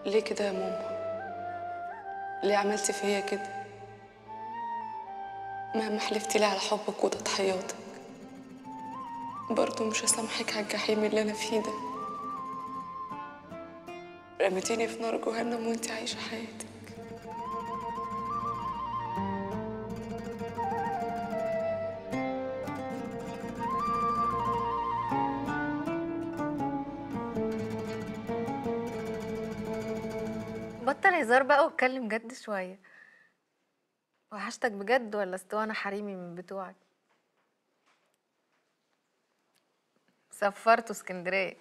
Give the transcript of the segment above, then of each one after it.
ليه كده يا ماما ليه عملتي فيا كده مهما حلفتي لي على حبك وتضحياتك برضه مش هسامحك على الجحيم اللي انا فيه ده رميتيني في نار جهنم وانت عايشه حياتك بطل هزار بقى واتكلم جد شوية وحشتك بجد ولا اسطوانة حريمي من بتوعك سفرته اسكندرية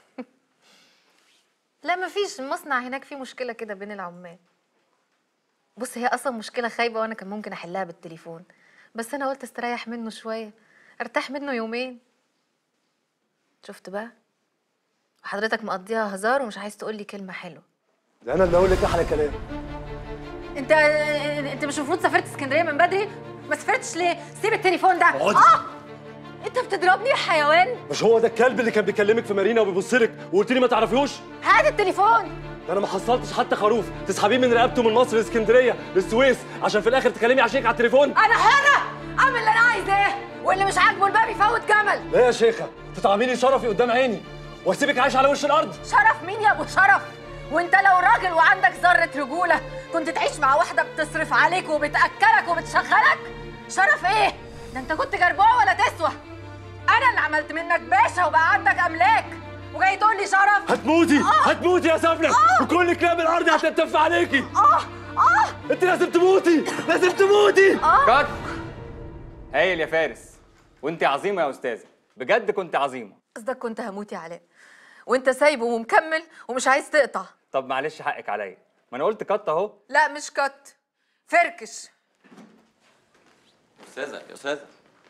لا مفيش المصنع هناك فيه مشكلة كده بين العمال بص هي أصلا مشكلة خايبة وأنا كان ممكن أحلها بالتليفون بس أنا قلت استريح منه شوية ارتاح منه يومين شفت بقى وحضرتك مقضيها هزار ومش عايز تقولي كلمة حلوة ده انا اللي اقول لك احلى كلام انت انت مش المفروض سافرت اسكندريه من بدري ما سافرتش ليه سيب التليفون ده اقعدي. اه انت بتضربني يا حيوان مش هو ده الكلب اللي كان بيكلمك في مارينا وبيبص لك وقلت لي ما تعرفيهوش هات التليفون ده انا ما حصلتش حتى خروف تسحبيه من رقبته من مصر لاسكندريه للسويس عشان في الاخر تكلمي عشانك على التليفون انا حره اعمل اللي انا عايزاه واللي مش عاجبه الباب يفوت جمل لا يا شيخه تطعميني شرفي قدام عيني واسيبك عايش على وش الارض شرف مين يا ابو شرف وانت لو راجل وعندك ذره رجوله كنت تعيش مع واحده بتصرف عليك وبتاكلك وبتشغلك شرف ايه ده انت كنت جربوع ولا تسوى انا اللي عملت منك باشا وبقى عندك املاك وجاي تقول لي شرف هتموتي هتموتي يا سفلة وكل كلاب الارض هتتف عليكي اه اه انت لازم تموتي لازم تموتي كات هايل يا فارس وانت عظيمه يا استاذه بجد كنت عظيمه قصدك كنت هموت يا علاء وانت سايبه ومكمل ومش عايز تقطع طب معلش حقك عليا ما انا قلت كات اهو لا مش كت فركش استاذه يا استاذه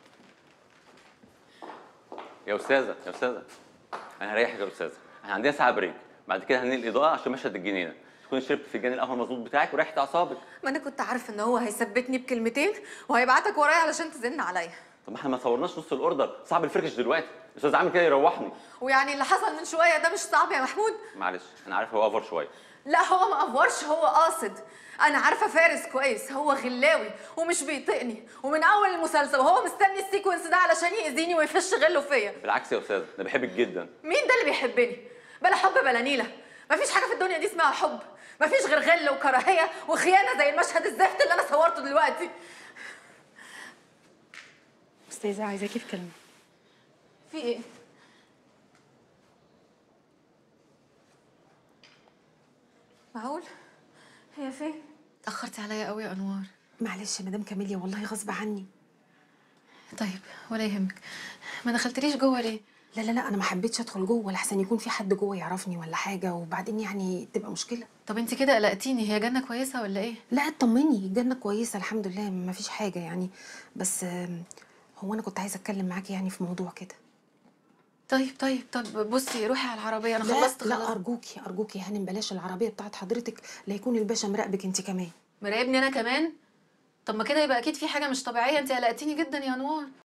يا استاذه يا استاذه انا هريحك يا استاذه احنا عندنا ساعه بريك بعد كده هننقل الاضاءه عشان مشهد الجنينه تكون شربت فنجان القهوه المظبوط بتاعك وريحه اعصابك ما انا كنت عارفه ان هو هيثبتني بكلمتين وهيبعتك ورايا علشان تزن عليا طب ما احنا ما صورناش نص الاوردر صعب الفركش دلوقتي الاستاذ عامل كده يروحني ويعني اللي حصل من شويه ده مش صعب يا محمود معلش انا عارف هو اوفر شويه لا هو ما افورش هو قاصد انا عارفه فارس كويس هو غلاوي ومش بيطقني ومن اول المسلسل وهو مستني السيكونس ده علشان يأذيني ويفش غله فيا بالعكس يا استاذه انا بحبك جدا مين ده اللي بيحبني بلا حب بلا نيله مفيش حاجه في الدنيا دي اسمها حب مفيش غير غل وكراهيه وخيانه زي المشهد الزفت اللي انا صورته دلوقتي استاذه عايزاكي في كلمه في ايه معقول هي فين اتاخرتي عليا قوي يا انوار معلش يا مدام كاميليا والله غصب عني طيب ولا يهمك ما دخلتليش جوه ليه لا لا لا انا ما حبيتش ادخل جوه لحسن يكون في حد جوه يعرفني ولا حاجه وبعدين يعني تبقى مشكله طب انت كده قلقتيني هي جنه كويسه ولا ايه لا اطمني الجنه كويسه الحمد لله ما فيش حاجه يعني بس آم، هو انا كنت عايزه اتكلم معاكي يعني في موضوع كده طيب طيب طب بصي روحي على العربيه انا لا خلصت لا خلاص ارجوكي ارجوكي يا هانم بلاش العربيه بتاعت حضرتك لا يكون الباشا مراقبك انت كمان مراقبني انا كمان طب ما كده يبقى اكيد في حاجه مش طبيعيه انت قلقتيني جدا يا انوار